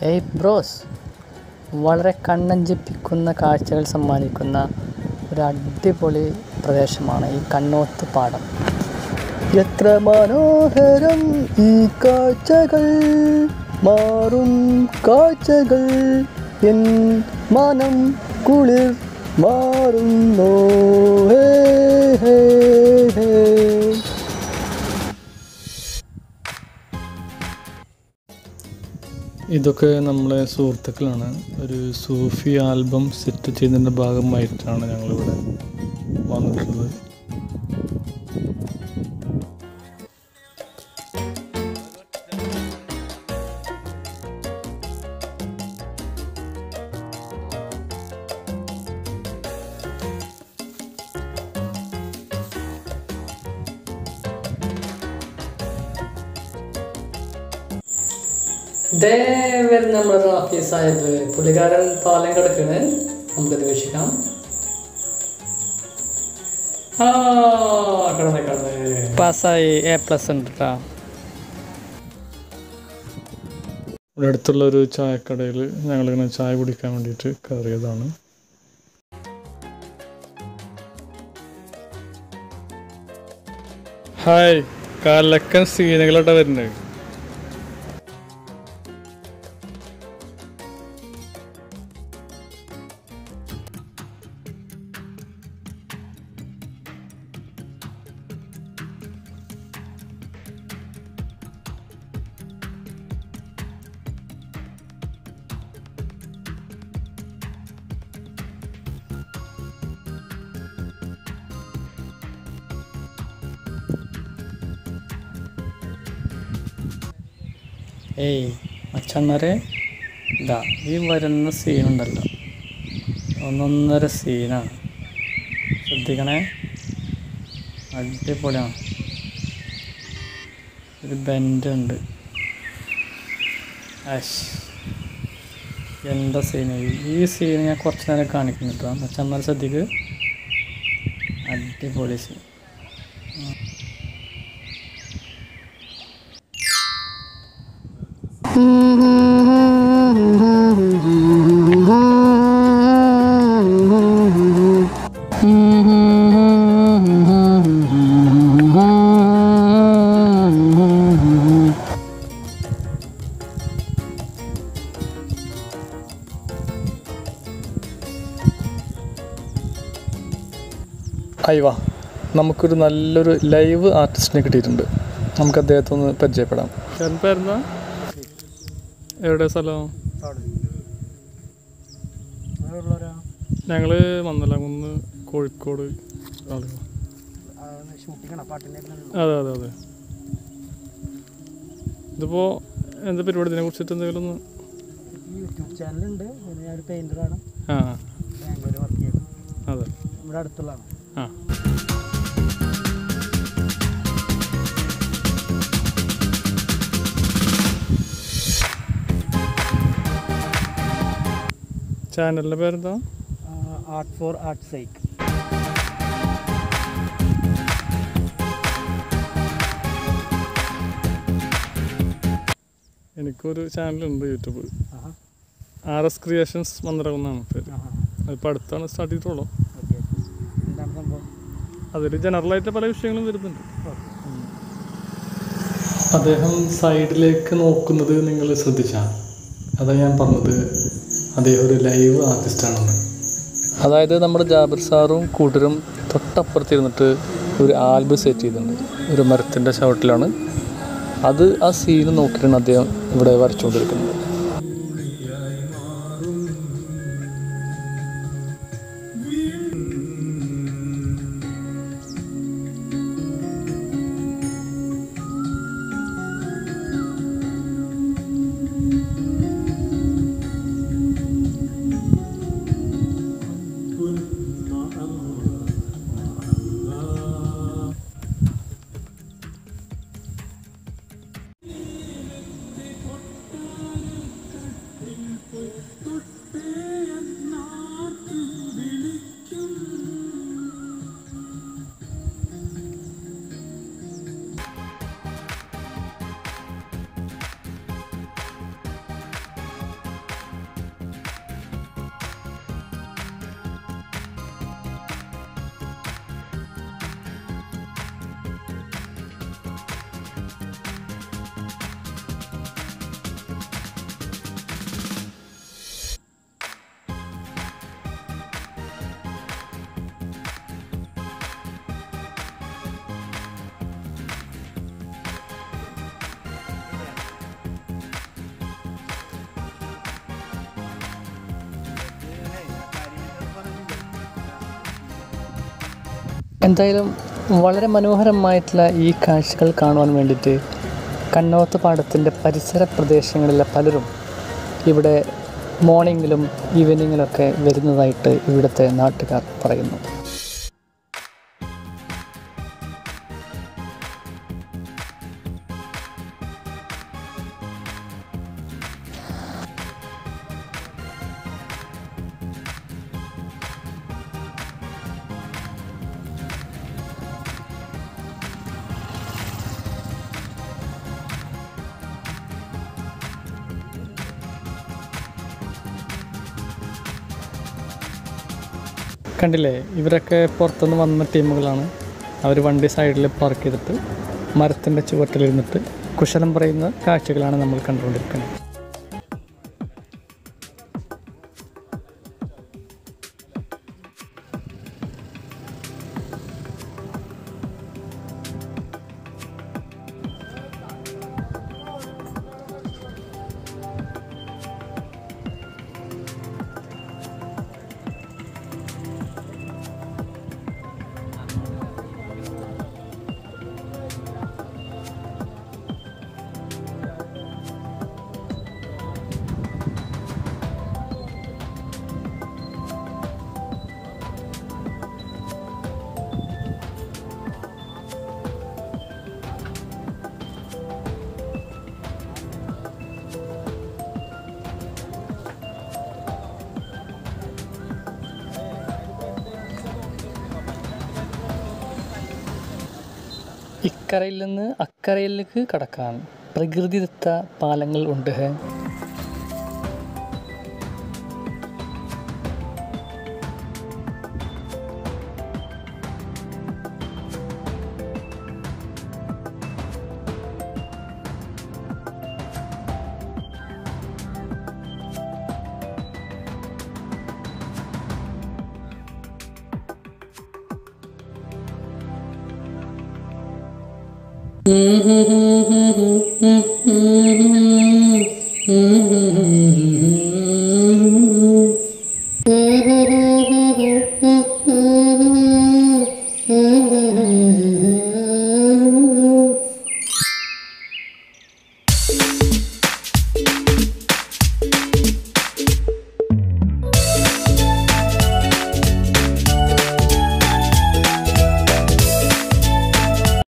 ഏയ് ബ്രോസ് വളരെ കണ്ണഞ്ചിപ്പിക്കുന്ന കാഴ്ചകൾ സമ്മാനിക്കുന്ന ഒരു അടിപൊളി പ്രദേശമാണ് ഈ കണ്ണോത്ത് പാടം എത്ര മനോഹരം ഈ കാഴ്ചകൾ മാറും കാഴ്ചകൾ എൻ മനം കുളിർ മാറുന്നോ ഹേ ഹേ ഹേ ഇതൊക്കെ നമ്മളെ സുഹൃത്തുക്കളാണ് ഒരു സൂഫി ആൽബം സെറ്റ് ചെയ്യുന്നതിൻ്റെ ഭാഗമായിട്ടാണ് ഞങ്ങളിവിടെ വന്നിട്ടുള്ളത് ദേ വരുന്ന നമ്മുടെ റാഫി സാഹിബ് പുള്ളിക്കാരൻ പാലം കിടക്കണ് നമുക്കത് വീക്ഷിക്കാം ആ കിടന്നേ കിടന്നേ പാസ്സായി എ പ്ലസ് ഉണ്ട് കേട്ടോ ഇവിടെ അടുത്തുള്ള ഒരു ചായക്കടയിൽ ഞങ്ങളിങ്ങനെ ചായ കുടിക്കാൻ വേണ്ടിയിട്ട് കയറിയതാണ് ഹായ് കാലക്കൻ സീനുകളോടെ വരുന്നത് ഏയ് അച്ഛന്മാരെ ഇതാ ഈ വരുന്ന സീനുണ്ടല്ലോ ഒന്നൊന്നര സീനാണ് ശ്രദ്ധിക്കണേ അടിപൊളിയാണ് ഒരു ബെൻഡ് ഉണ്ട് അശ് എന്താ സീന് ഈ സീൻ ഞാൻ കുറച്ച് നേരം കാണിക്കുന്നു കേട്ടോ അച്ഛന്മാർ ശ്രദ്ധിക്ക് അടിപൊളി സീൻ അയ്യവാ നമുക്കൊരു നല്ലൊരു ലൈവ് ആർട്ടിസ്റ്റിനെ കിട്ടിയിട്ടുണ്ട് നമുക്ക് അദ്ദേഹത്തെ ഒന്ന് പരിചയപ്പെടാം പേരെന്താ എവിടെ സ്ഥലം ഞങ്ങൾ മന്നലാകുന്ന് കോഴിക്കോട് ആളുകൾ അതെ അതെ അതെ ഇതിപ്പോൾ എന്താ പരിപാടി ഇതിനെ കുറിച്ചിട്ട് എന്തെങ്കിലും ഒന്ന് യൂട്യൂബ് ചാനലുണ്ട് പിന്നെ ഞാൻ ഒരു പെയിൻറ്ററാണ് ആ ബാംഗ്ലൂർ വർക്ക് ചെയ്യുന്നത് അതെ ഇവിടെ അടുത്തുള്ളതാണ് ആ ചാനലിൻ്റെ പേരെന്താ ആർട്ട് ഫോർ ആർട്ട് സൈക്ക് എനിക്കൊരു ചാനലുണ്ട് യൂട്യൂബ് ആഹാ ആർ എസ് ക്രിയേഷൻസ് മന്ദിരമെന്നാണ് പേര് ആഹാ അതിപ്പോൾ അടുത്താണ് സ്റ്റാർട്ട് ചെയ്തിട്ടുള്ളൂ ഓക്കെ എന്താണ് സംഭവം അതിൽ ജനറലായിട്ട് പല വിഷയങ്ങളും വരുന്നുണ്ട് ഓക്കെ അദ്ദേഹം സൈഡിലേക്ക് നോക്കുന്നത് നിങ്ങൾ ശ്രദ്ധിച്ചാൽ അതാ ഞാൻ പറഞ്ഞത് അദ്ദേഹം ഒരു ലൈവ് ആർട്ടിസ്റ്റാണെന്ന് അതായത് നമ്മുടെ ജാബിർ സാറും കൂട്ടരും തൊട്ടപ്പുറത്തിരുന്നിട്ട് ഒരു ആൽബം സെറ്റ് ചെയ്തിട്ടുണ്ട് ഒരു മരത്തിൻ്റെ ചവിട്ടിലാണ് അത് ആ സീന് നോക്കിയിട്ടാണ് അദ്ദേഹം ഇവിടെ വരച്ചുകൊണ്ടിരിക്കുന്നത് എന്തായാലും വളരെ മനോഹരമായിട്ടുള്ള ഈ കാഴ്ചകൾ കാണുവാൻ വേണ്ടിയിട്ട് കണ്ണോത്ത് പാടത്തിൻ്റെ പരിസര പ്രദേശങ്ങളിലെ പലരും ഇവിടെ മോർണിംഗിലും ഈവനിങ്ങിലൊക്കെ വരുന്നതായിട്ട് ഇവിടുത്തെ നാട്ടുകാർ പറയുന്നു കണ്ടില്ലേ ഇവരൊക്കെ പുറത്തുനിന്ന് വന്ന ടീമുകളാണ് അവർ വണ്ടി സൈഡിൽ പാർക്ക് ചെയ്തിട്ട് മരത്തിൻ്റെ ചുവട്ടിലിരുന്നിട്ട് കുശലം പറയുന്ന കാഴ്ചകളാണ് നമ്മൾ കണ്ടുകൊണ്ടിരിക്കുന്നത് ഇക്കരയിൽ നിന്ന് അക്കരയിലേക്ക് കടക്കാൻ പ്രകൃതിദത്ത പാലങ്ങൾ ഉണ്ട് Mm-hmm.